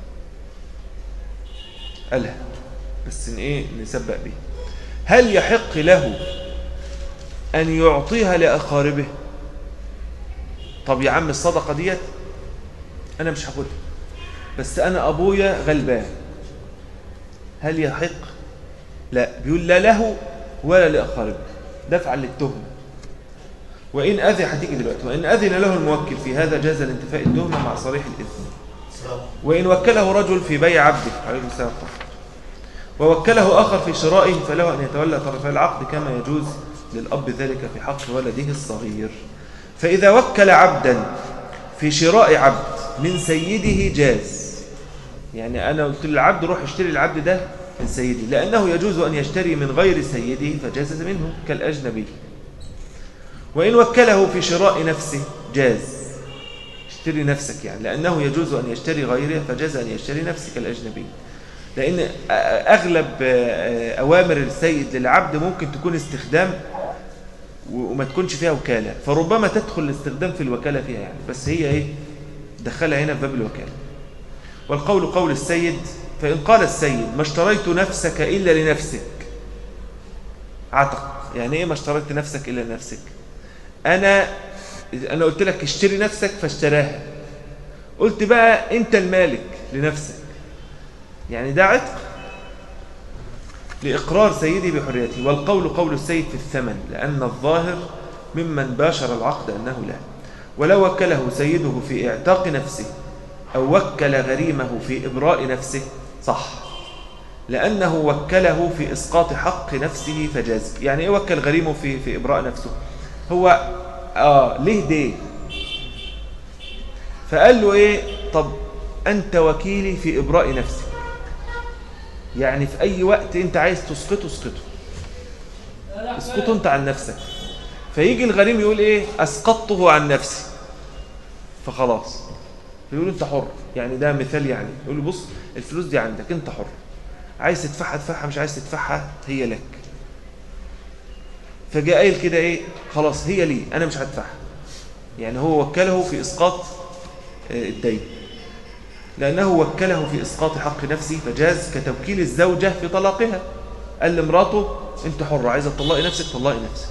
قالها بس ان ايه نسبق بيه هل يحق له أن يعطيها لأقاربه طب يا عم الصدقة ديت أنا مش هاخدها بس أنا أبويا غلبان هل يحق لا بيقول لا له ولا لأقاربه دفعا للتهمة وإن أذي هتيجي دلوقتي وإن أذن له الموكل في هذا جاز الانتفاء التهمة مع صريح الإذن وإن وكله رجل في بيع عبده عليه السلام ووكله آخر في شرائه فله أن يتولى طرفي العقد كما يجوز للأب ذلك في حق ولده الصغير فإذا وكل عبدا في شراء عبد من سيده جاز يعني أنا قلت للعبد روح اشتري العبد ده من سيدي لأنه يجوز أن يشتري من غير سيده فجاز منه كالأجنبي وإن وكله في شراء نفسه جاز اشتري نفسك يعني لأنه يجوز أن يشتري غيره فجاز أن يشتري نفسك الأجنبي لأن أغلب أوامر السيد للعبد ممكن تكون استخدام وما تكونش فيها وكالة فربما تدخل الاستخدام في الوكالة فيها يعني بس هي ايه دخلها هنا في باب الوكالة والقول قول السيد فإن قال السيد ما اشتريت نفسك إلا لنفسك عتق يعني ايه ما اشتريت نفسك إلا لنفسك أنا أنا قلت لك اشتري نفسك فاشتراها قلت بقى أنت المالك لنفسك يعني ده عتق لإقرار سيده بحريته والقول قول السيد في الثمن لأن الظاهر ممن باشر العقد أنه له ولو وكله سيده في اعتاق نفسه أو وكل غريمه في إبراء نفسه صح لأنه وكله في إسقاط حق نفسه فجاز يعني إيه وكل غريمه في, في إبراء نفسه هو آه ليه دين فقال له إيه طب أنت وكيلي في إبراء نفسك يعني في أي وقت أنت عايز تسقطه اسقطه اسقطه أنت عن نفسك فيجي الغريم يقول إيه أسقطته عن نفسي فخلاص يقول أنت حر يعني ده مثال يعني يقول له بص الفلوس دي عندك أنت حر عايز تدفعها تدفعها مش عايز تدفعها هي لك فجاء قايل كده ايه خلاص هي لي انا مش هدفعها يعني هو وكله في اسقاط الدين لانه وكله في اسقاط حق نفسه فجاز كتوكيل الزوجه في طلاقها قال لمراته انت حره عايزه تطلقي نفسك طلقي نفسك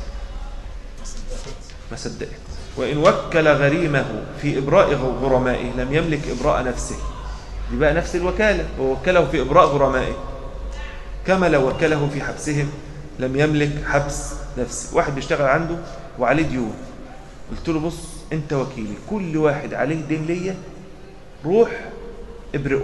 ما صدقت وان وكل غريمه في ابراء غرمائه لم يملك ابراء نفسه دي بقى نفس الوكاله ووكله في ابراء غرمائه كما لو وكله في حبسهم لم يملك حبس نفسه واحد بيشتغل عنده وعليه ديون قلت له بص انت وكيلي كل واحد عليه دين ليا روح ابرئه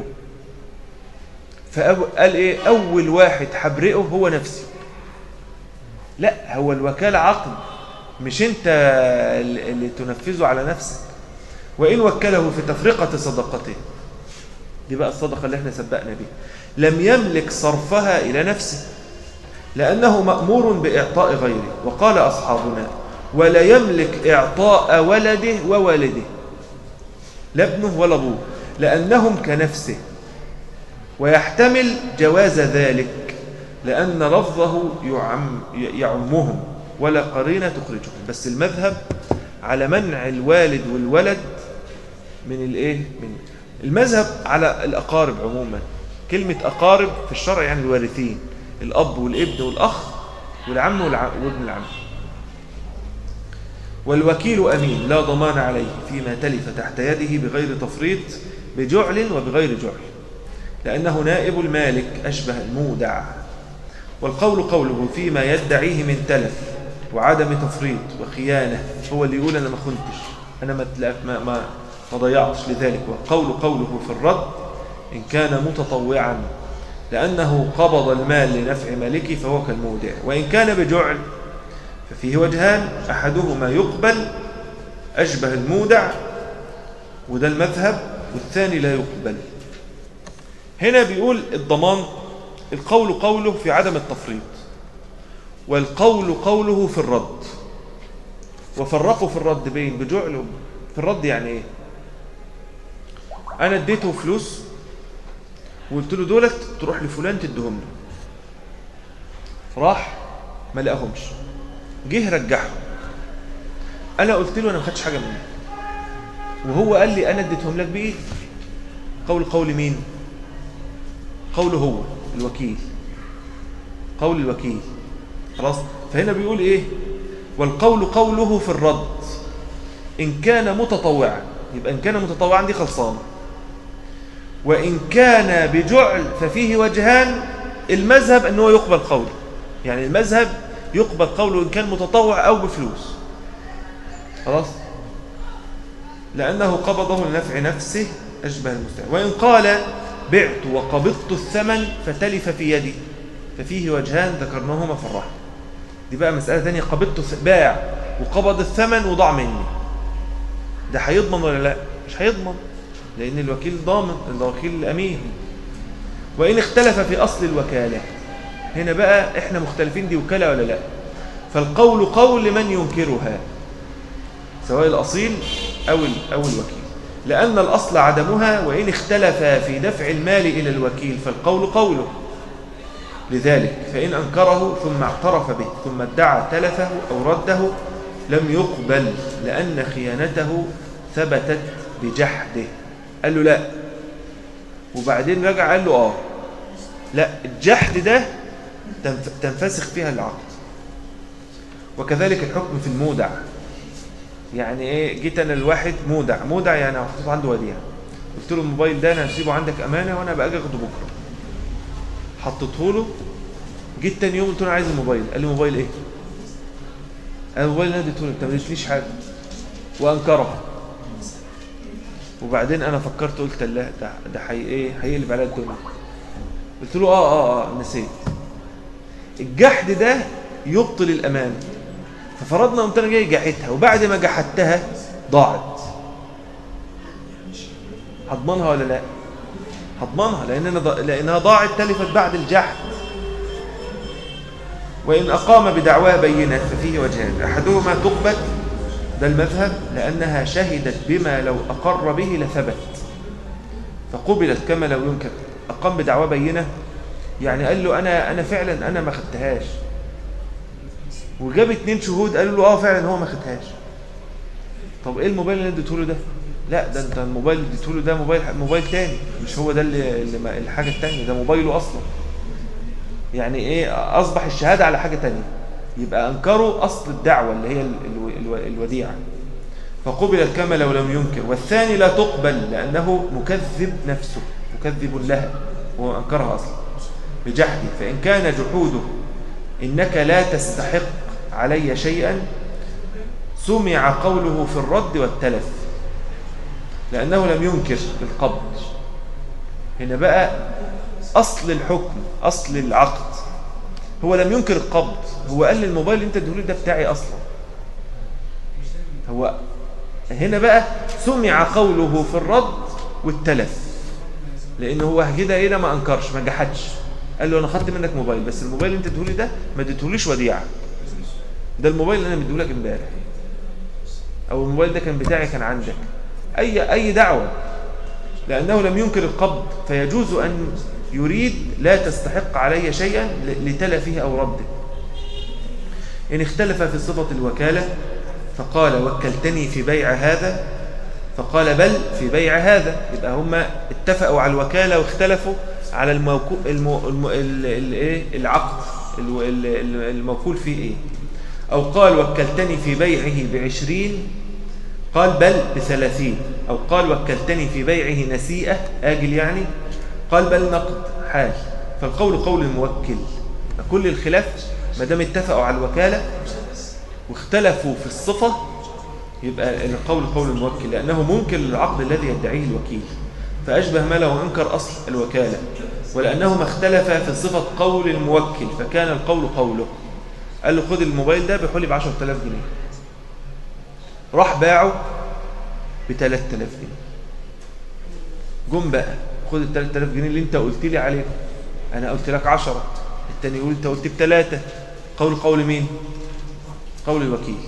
فقال ايه اول واحد حبرئه هو نفسي لا هو الوكالة عقد مش انت اللي تنفذه على نفسك وان وكله في تفرقة صدقته دي بقى الصدقة اللي احنا سبقنا بيها لم يملك صرفها إلى نفسه لأنه مأمور بإعطاء غيره وقال أصحابنا ولا يملك إعطاء ولده ووالده لا ابنه ولا أبوه لأنهم كنفسه ويحتمل جواز ذلك لأن لفظه يعم يعمهم ولا قرينة تخرجهم بس المذهب على منع الوالد والولد من الايه من المذهب على الأقارب عموما كلمة أقارب في الشرع يعني الوارثين الأب والابن والأخ والعم وابن العم والوكيل أمين لا ضمان عليه فيما تلف تحت يده بغير تفريط بجعل وبغير جعل لأنه نائب المالك أشبه المودع والقول قوله فيما يدعيه من تلف وعدم تفريط وخيانة هو اللي يقول أنا ما خنتش أنا ما, ما, ما, ما ضيعتش لذلك والقول قوله في الرد إن كان متطوعا لأنه قبض المال لنفع مالكه فهو كالمودع وإن كان بجعل ففيه وجهان أحدهما يقبل أشبه المودع وده المذهب والثاني لا يقبل هنا بيقول الضمان القول قوله في عدم التفريط والقول قوله في الرد وفرقوا في الرد بين بجعل في الرد يعني ايه انا اديته فلوس وقلت له دولت تروح لفلان تديهم له راح ما لقاهمش جه رجعهم انا قلت له انا ما خدتش حاجه منه وهو قال لي انا اديتهم لك بايه قول قول مين قوله هو الوكيل قول الوكيل خلاص فهنا بيقول ايه والقول قوله في الرد ان كان متطوعا يبقى ان كان متطوعا دي خلصانه وإن كان بجعل ففيه وجهان المذهب أنه يقبل قوله يعني المذهب يقبل قوله إن كان متطوع أو بفلوس خلاص لأنه قبضه لنفع نفسه أشبه المستعان وإن قال بعت وقبضت الثمن فتلف في يدي ففيه وجهان ذكرناهما في الرحم دي بقى مسألة ثانية قبضت باع وقبض الثمن وضاع مني ده هيضمن ولا لا مش هيضمن لأن الوكيل ضامن الوكيل أمين وإن اختلف في أصل الوكالة هنا بقى إحنا مختلفين دي وكالة ولا لا فالقول قول من ينكرها سواء الأصيل أو, أو الوكيل لأن الأصل عدمها وإن اختلف في دفع المال إلى الوكيل فالقول قوله لذلك فإن أنكره ثم اعترف به ثم ادعى تلفه أو رده لم يقبل لأن خيانته ثبتت بجحده قال له لا وبعدين رجع قال له اه لا الجحد ده تنفسخ فيها العقد وكذلك الحكم في المودع يعني ايه جيت انا الواحد مودع مودع يعني محطوط عنده وديعه قلت له الموبايل ده انا هسيبه عندك امانه وانا بقى اخده بكره حطيته له جيت تاني يوم قلت له انا عايز الموبايل قال لي موبايل ايه انا الموبايل اللي انا اديته له انت ما اديتليش حاجه وانكرها وبعدين انا فكرت قلت لا ده ده حي ايه هيقلب عليا الدنيا قلت له اه اه اه نسيت الجحد ده يبطل الامان ففرضنا قمت انا جاي جحدتها وبعد ما جحدتها ضاعت هضمنها ولا لا هضمنها لان أنا ض... لانها ضاعت تلفت بعد الجحد وان اقام بدعواه بينه ففيه وجهان احدهما تقبل ده المذهب لانها شهدت بما لو اقر به لثبت فقبلت كما لو ينكر اقام بدعواه بينه يعني قال له انا انا فعلا انا ما خدتهاش وجاب اتنين شهود قالوا له اه فعلا هو ما خدهاش طب ايه الموبايل اللي اديته له ده لا ده انت الموبايل اللي اديته له ده موبايل موبايل تاني مش هو ده اللي, اللي ما- الحاجه التانيه ده موبايله اصلا يعني ايه اصبح الشهاده على حاجه تانيه يبقى انكروا اصل الدعوه اللي هي ال- الو- الو- الوديعه فقبلت كما لو لم ينكر والثاني لا تقبل لانه مكذب نفسه مكذب لها هو انكرها اصلا بجحده فان كان جحوده إنك لا تستحق علي شيئا سمع قوله في الرد والتلف لأنه لم ينكر القبض هنا بقى أصل الحكم أصل العقد هو لم ينكر القبض هو قال لي الموبايل اللي انت اديهولي ده بتاعي أصلا هو هنا بقى سمع قوله في الرد والتلف لأن هو كده هنا ما أنكرش ما جحدش قال له انا خدت منك موبايل بس الموبايل اللي انت اديهولي ده ما اديتهوليش وديعه ده الموبايل اللي انا مديهولك امبارح او الموبايل ده كان بتاعي كان عندك اي اي دعوه لانه لم ينكر القبض فيجوز ان يريد لا تستحق علي شيئا ل- لتلفه او رده ان اختلف في صفه الوكاله فقال وكلتني في بيع هذا فقال بل في بيع هذا يبقى هم اتفقوا على الوكالة واختلفوا على الموكو المو الم ال ال ايه العقد الو- ال- ال- الموكول فيه ايه أو قال وكلتني في بيعه بعشرين قال بل بثلاثين أو قال وكلتني في بيعه نسيئة آجل يعني قال بل نقد حال فالقول قول الموكل كل الخلاف ما دام اتفقوا على الوكالة واختلفوا في الصفة يبقى القول قول الموكل لأنه منكر للعقد الذي يدعيه الوكيل فأشبه ما لو أنكر أصل الوكالة ولأنهما اختلفا في صفة قول الموكل فكان القول قوله قال له خد الموبايل ده بحولي ب 10000 جنيه راح باعه ب 3000 جنيه جم بقى خد ال 3000 جنيه اللي انت قلت لي عليه انا قلت لك 10 التاني يقول انت قلت بثلاثة قول قول مين قول الوكيل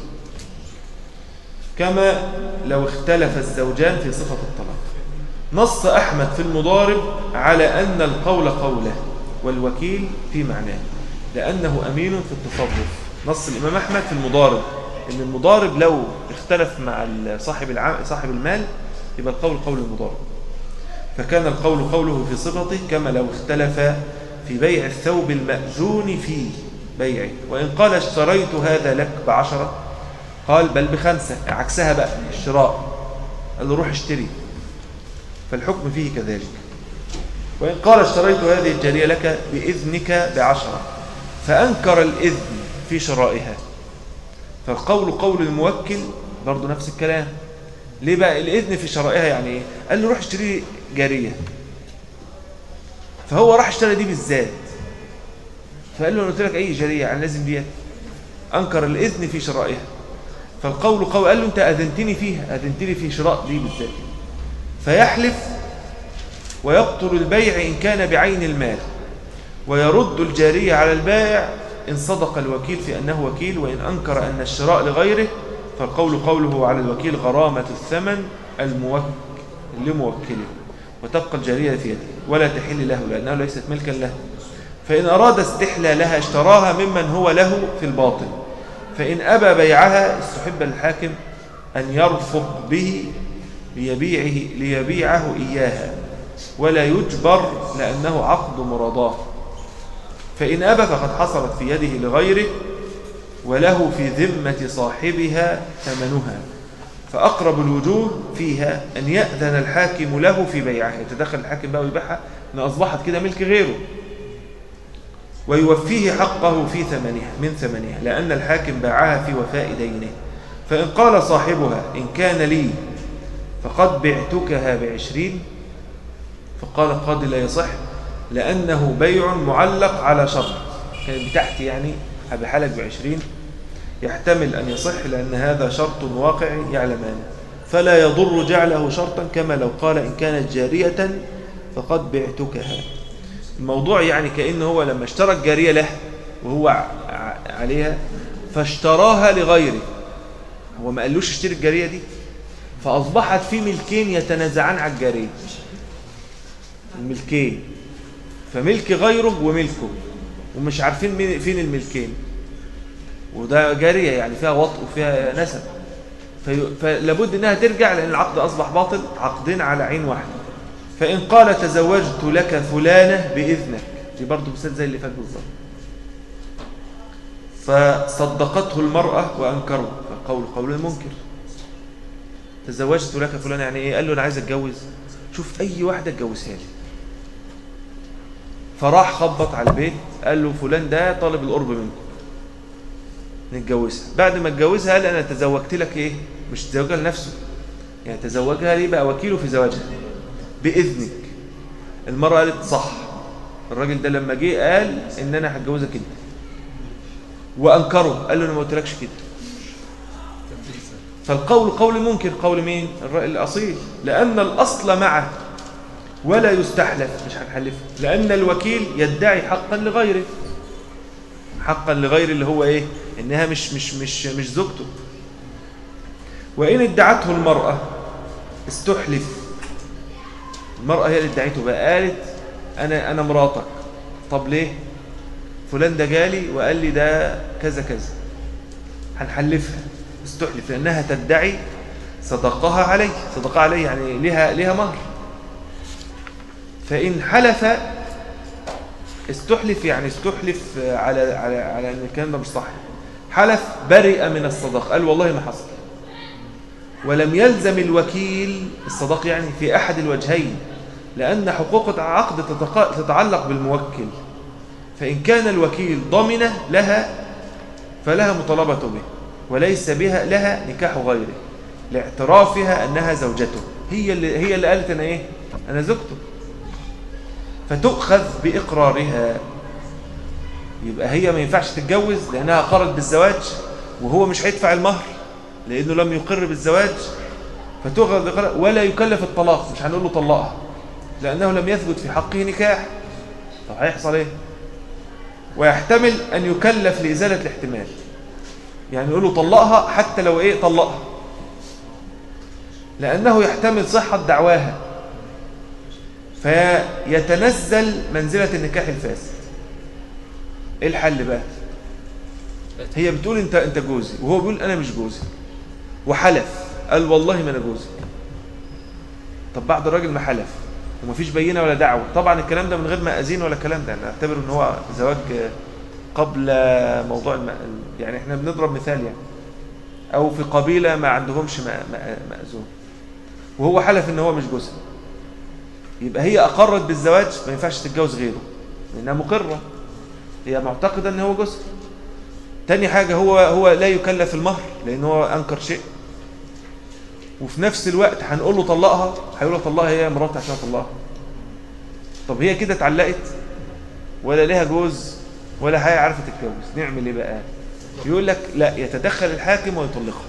كما لو اختلف الزوجان في صفة الطلاق نص أحمد في المضارب على أن القول قوله والوكيل في معناه لأنه أمين في التصرف نص الإمام أحمد في المضارب إن المضارب لو اختلف مع صاحب العام صاحب المال يبقى القول قول المضارب فكان القول قوله في صفته كما لو اختلف في بيع الثوب المأذون في بيعه وإن قال اشتريت هذا لك بعشرة قال بل بخمسة عكسها بقى الشراء قال له روح اشتري فالحكم فيه كذلك وإن قال اشتريت هذه الجارية لك بإذنك بعشرة فأنكر الإذن في شرائها فالقول قول الموكل برضو نفس الكلام ليه بقى الإذن في شرائها يعني إيه قال له روح اشتري جارية فهو راح اشترى دي بالذات فقال له أنا قلت لك أي جارية يعني لازم ديت أنكر الإذن في شرائها فالقول قول قال له أنت أذنتني فيها أذنتني في شراء دي بالذات فيحلف ويبطل البيع إن كان بعين المال ويرد الجارية على البائع إن صدق الوكيل في أنه وكيل وإن أنكر أن الشراء لغيره فالقول قوله على الوكيل غرامة الثمن الموكل لموكله وتبقى الجارية في يده ولا تحل له لأنها ليست ملكا له فإن أراد استحلالها اشتراها ممن هو له في الباطل فإن أبى بيعها استحب الحاكم أن يرفق به ليبيعه, ليبيعه إياها ولا يجبر لأنه عقد مرضاه فإن أبى فقد حصلت في يده لغيره وله في ذمة صاحبها ثمنها فأقرب الوجوه فيها أن يأذن الحاكم له في بيعها يتدخل الحاكم بقى ويبيعها أن أصبحت كده ملك غيره ويوفيه حقه في ثمنها من ثمنها لأن الحاكم باعها في وفاء دينه فإن قال صاحبها إن كان لي فقد بعتكها بعشرين فقال القاضي لا يصح لأنه بيع معلق على شرط كان بتحت يعني بحالك بعشرين يحتمل أن يصح لأن هذا شرط واقعي يعلمان فلا يضر جعله شرطا كما لو قال إن كانت جارية فقد بعتكها الموضوع يعني كأنه هو لما اشترى الجارية له وهو عليها فاشتراها لغيره هو ما قالوش اشتري الجارية دي فأصبحت في ملكين يتنازعان على الجارية الملكين فملك غيره وملكه ومش عارفين فين الملكين وده جارية يعني فيها وطء وفيها نسب فلابد انها ترجع لان العقد اصبح باطل عقدين على عين واحده فان قال تزوجت لك فلانه باذنك دي برضه مثال زي اللي فات بالظبط فصدقته المراه وانكره فقول قول المنكر تزوجت لك فلانه يعني ايه قال له انا عايز اتجوز شوف اي واحده اتجوزها لي فراح خبط على البيت قال له فلان ده طالب القرب منكم نتجوزها بعد ما اتجوزها قال انا تزوجت لك ايه مش تزوجها لنفسه يعني تزوجها ليه بقى وكيله في زواجها باذنك المراه قالت صح الراجل ده لما جه قال ان انا هتجوزك انت وانكره قال له انا ما قلتلكش كده فالقول قول ممكن قول مين الاصيل لان الاصل معه ولا يستحلف مش هنحلفه لان الوكيل يدعي حقا لغيره حقا لغير اللي هو ايه انها مش مش مش مش زوجته وان ادعته المراه استحلف المراه هي اللي ادعته بقى قالت انا انا مراتك طب ليه فلان ده جالي وقال لي ده كذا كذا هنحلفها استحلف لانها تدعي صدقها عليه صدقها عليه يعني لها لها مهر فان حلف استحلف يعني استحلف على على على ان الكلام ده مش صح حلف برئ من الصدق قال والله ما حصل ولم يلزم الوكيل الصدق يعني في احد الوجهين لان حقوق العقد تتعلق بالموكل فان كان الوكيل ضمن لها فلها مطالبه به وليس بها لها نكاح غيره لاعترافها انها زوجته هي اللي هي اللي قالت انا ايه انا زوجته فتؤخذ بإقرارها يبقى هي ما ينفعش تتجوز لأنها قرت بالزواج وهو مش هيدفع المهر لأنه لم يقر بالزواج فتؤخذ بإقرار ولا يكلف الطلاق مش هنقول له طلقها لأنه لم يثبت في حقه نكاح طب هيحصل ايه ويحتمل أن يكلف لإزالة الاحتمال يعني يقول له طلقها حتى لو ايه طلقها لأنه يحتمل صحة دعواها فيتنزل منزلة النكاح الفاسد ايه الحل بقى هي بتقول انت انت جوزي وهو بيقول انا مش جوزي وحلف قال والله ما انا جوزي طب بعد الراجل ما حلف ومفيش بينه ولا دعوه طبعا الكلام ده من غير ما اذين ولا الكلام ده نعتبر ان هو زواج قبل موضوع الم... يعني احنا بنضرب مثال يعني او في قبيله ما عندهمش مأذون وهو حلف ان هو مش جوزها يبقى هي أقرت بالزواج ما ينفعش تتجوز غيره لأنها مقرة هي معتقدة أن هو جزء تاني حاجة هو هو لا يكلف المهر لأن هو أنكر شيء وفي نفس الوقت هنقول له طلقها هيقول له طلقها هي مراتي عشان اطلقها طب هي كده اتعلقت ولا لها جوز ولا هي عارفه تتجوز نعمل ايه بقى يقول لك لا يتدخل الحاكم ويطلقها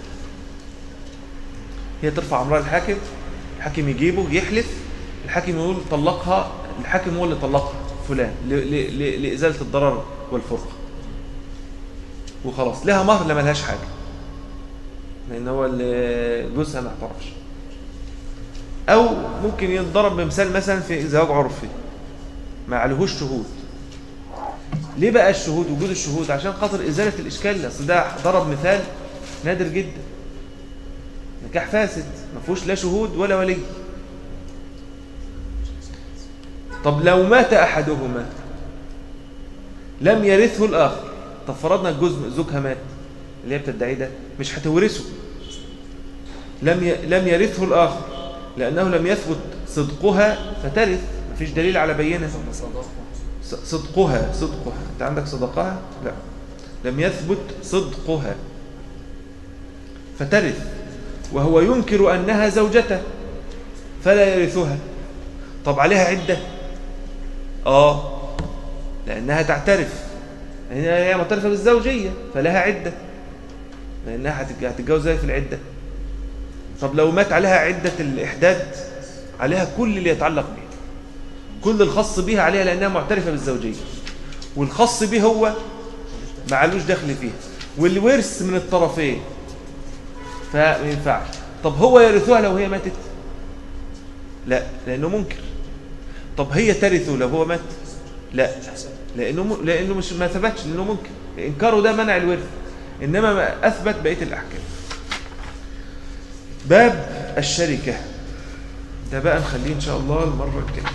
هي ترفع امرها الحاكم الحاكم يجيبه يحلف الحاكم يقول طلقها الحاكم هو اللي طلقها فلان لإزالة الضرر والفرقة وخلاص لها مهر لما لهاش حاجة لأن هو اللي جوزها ما اعترفش أو ممكن ينضرب بمثال مثلا في زواج عرفي ما عليهوش شهود ليه بقى الشهود وجود الشهود عشان خاطر إزالة الإشكال أصل ده ضرب مثال نادر جدا نكاح فاسد ما فيهوش لا شهود ولا ولي طب لو مات أحدهما لم يرثه الآخر طب فرضنا الجزء زوجها مات اللي هي بتدعي ده مش هتورثه لم ي... لم يرثه الآخر لأنه لم يثبت صدقها فترث مفيش دليل على بينه صدقها صدقها أنت عندك صدقها لا لم يثبت صدقها فترث وهو ينكر أنها زوجته فلا يرثها طب عليها عدة آه لأنها تعترف هي معترفة بالزوجية فلها عدة لأنها هتتجوز زي في العدة طب لو مات عليها عدة الإحداد عليها كل اللي يتعلق بها كل الخاص بها عليها لأنها معترفة بالزوجية والخاص به هو ما علوش دخل فيها والورث من الطرفين فما ينفعش طب هو يرثها لو هي ماتت لا لأنه منكر طب هي ترثه لو هو مات لا لأنه م... لأنه مش ما ثبتش لأنه منكر إنكاره ده منع الورث إنما ما أثبت بقية الأحكام باب الشركة ده بقى نخليه إن شاء الله المرة الجاية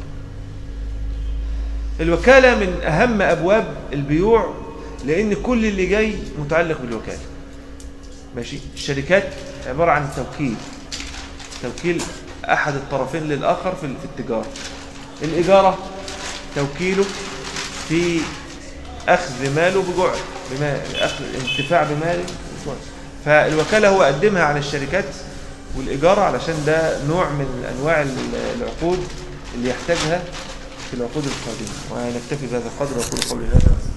الوكالة من أهم أبواب البيوع لأن كل اللي جاي متعلق بالوكالة ماشي الشركات عبارة عن توكيل توكيل أحد الطرفين للآخر في التجارة الإجارة توكيله في أخذ ماله بجعل بما أخذ انتفاع بماله فالوكالة هو قدمها على الشركات والإجارة علشان ده نوع من أنواع العقود اللي يحتاجها في العقود القادمة ونكتفي بهذا القدر وأقول قولي هذا